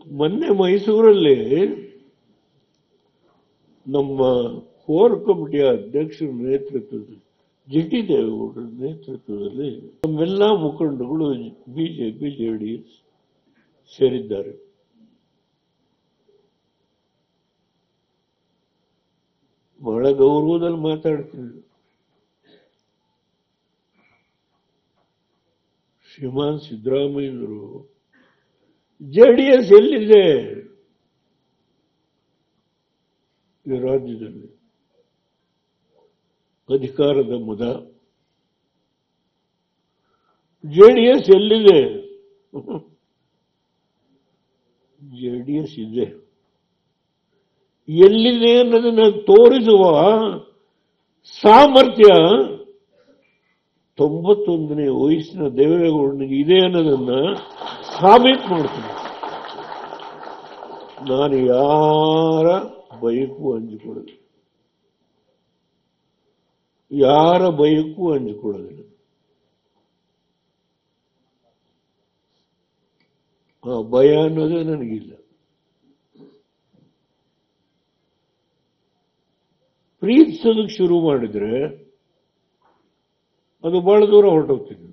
ಮೊನ್ನೆ ಮೈಸೂರಲ್ಲಿ ನಮ್ಮ ಕೋರ್ ಕಮಿಟಿಯ ಅಧ್ಯಕ್ಷರ ನೇತೃತ್ವದಲ್ಲಿ ಜಿ ಟಿ ದೇವೇಗೌಡರ ನೇತೃತ್ವದಲ್ಲಿ ನಮ್ಮೆಲ್ಲ ಮುಖಂಡಗಳು ಬಿಜೆಪಿ ಜೆಡಿಎಸ್ ಸೇರಿದ್ದಾರೆ ಬಹಳ ಗೌರವದಲ್ಲಿ ಮಾತಾಡ್ತೀನಿ ಶ್ರೀಮಾನ್ ಸಿದ್ದರಾಮಯ್ಯನವರು ಜೆಡಿಎಸ್ ಎಲ್ಲಿದೆ ಈ ರಾಜ್ಯದಲ್ಲಿ ಅಧಿಕಾರದ ಮುದ ಜೆಡಿಎಸ್ ಎಲ್ಲಿದೆ ಜೆಡಿಎಸ್ ಇದೆ ಎಲ್ಲಿದೆ ಅನ್ನೋದನ್ನ ತೋರಿಸುವ ಸಾಮರ್ಥ್ಯ ತೊಂಬತ್ತೊಂದನೇ ವಯಸ್ಸಿನ ದೇವೇಗೌಡನಿಗೆ ಇದೆ ಅನ್ನೋದನ್ನ ಸಾಬೀತು ಮಾಡ್ತೀನಿ ನಾನು ಯಾರ ಬಯಕ್ಕೂ ಹಂಚಿಕೊಳ್ಳೋದು ಯಾರ ಬಯಕ್ಕೂ ಹಂಚಿಕೊಳ್ಳೋದಿಲ್ಲ ಆ ಭಯ ಅನ್ನೋದೇ ನನಗಿಲ್ಲ ಪ್ರೀತಿಸೋದಕ್ಕೆ ಶುರು ಮಾಡಿದ್ರೆ ಅದು ಬಹಳ ದೂರ ಹೊರಟೋಗ್ತೀನಿ